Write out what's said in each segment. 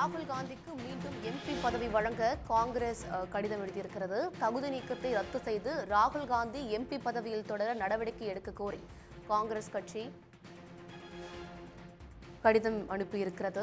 ராகுல் காந்திக்கு மீண்டும் எம்பி பதவி வழங்க காங்கிரஸ் அஹ், கடிதம் எழுதியிருக்கிறது தகுதி நீக்கத்தை ரத்து செய்து ராகுல் காந்தி எம்பி பதவியில் தொடர நடவடிக்கை எடுக்க கோரி காங்கிரஸ் கட்சி கடிதம் அனுப்பியிருக்கிறது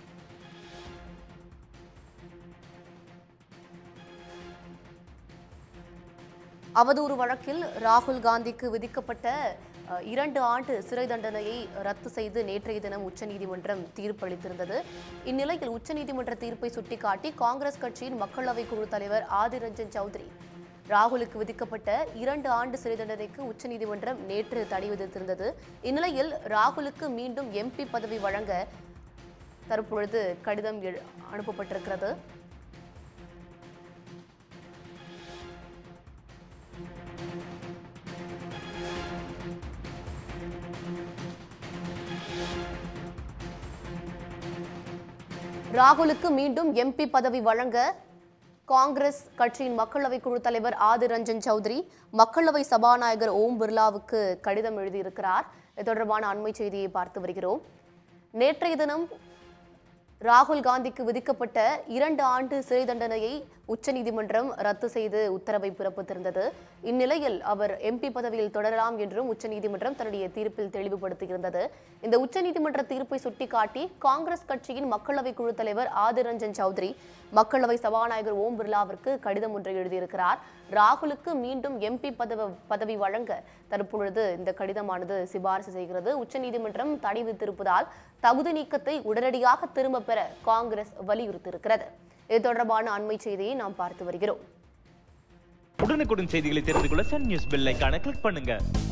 அவதூறு வழக்கில் ராகுல் காந்திக்கு விதிக்கப்பட்ட அஹ், இரண்டு ஆண்டு சிறை தண்டனையை ரத்து செய்து நேற்றைய தினம் உச்சநீதிமன்றம் தீர்ப்பளித்திருந்தது இந்நிலையில் உச்சநீதிமன்ற தீர்ப்பை சுட்டிக்காட்டி காங்கிரஸ் கட்சியின் மக்களவை குழு தலைவர் ஆதிர் ரஞ்சன் சௌத்ரி ராகுலுக்கு விதிக்கப்பட்ட இரண்டு ஆண்டு சிறை தண்டனைக்கு உச்சநீதிமன்றம் நேற்று தடை விதித்திருந்தது இந்நிலையில் ராகுலுக்கு மீண்டும் எம்பி பதவி வழங்க தற்பொழுது கடிதம் எழு- அனுப்பப்பட்டிருக்கிறது ராகுலுக்கு மீண்டும் எம்பி பதவி வழங்க காங்கிரஸ் கட்சியின் மக்களவை குழு தலைவர் ஆதிர் ரஞ்சன் சௌத்ரி மக்களவை சபாநாயகர் ஓம் பிர்லாவுக்கு கடிதம் எழுதியிருக்கிறார் இது தொடர்பான அண்மை செய்தியை பார்த்து வருகிறோம் நேற்றைய தினம் ராகுல் காந்திக்கு விதிக்கப்பட்ட இரண்டு ஆண்டு சிறை தண்டனையை உச்சநீதிமன்றம் ரத்து செய்து உத்தரவை பிறப்பித்திருந்தது இந்நிலையில் அவர் எம்பி பதவியில் தொடரலாம் என்றும் உச்சநீதிமன்றம் தன்னுடைய தீர்ப்பில் தெளிவுபடுத்தியிருந்தது இந்த உச்சநீதிமன்ற தீர்ப்பை சுட்டிக்காட்டி காங்கிரஸ் கட்சியின் மக்களவை குழு தலைவர் ஆதிர் ரஞ்சன் சௌத்ரி மக்களவை சபாநாயகர் ஓம் பிர்லாவிற்கு கடிதம் ஒன்றை எழுதியிருக்கிறார் ராகுலுக்கு மீண்டும் எம்பி பதவி பதவி வழங்க தற்பொழுது இந்த கடிதமானது சிபாரிசு செய்கிறது உச்சநீதிமன்றம் தடை விதித்திருப்பதால் தகுதி நீக்கத்தை உடனடியாக திரும்ப பெற காங்கிரஸ் வலியுறுத்தியிருக்கிறது இது தொடர்பான அண்மை செய்தியை நாம் பார்த்து வருகிறோம் உடனுக்குடன் செய்திகளை தெரிந்து கொள்ள சன் நியூஸ் பெல் ஐகானை கிளிக் பண்ணுங்க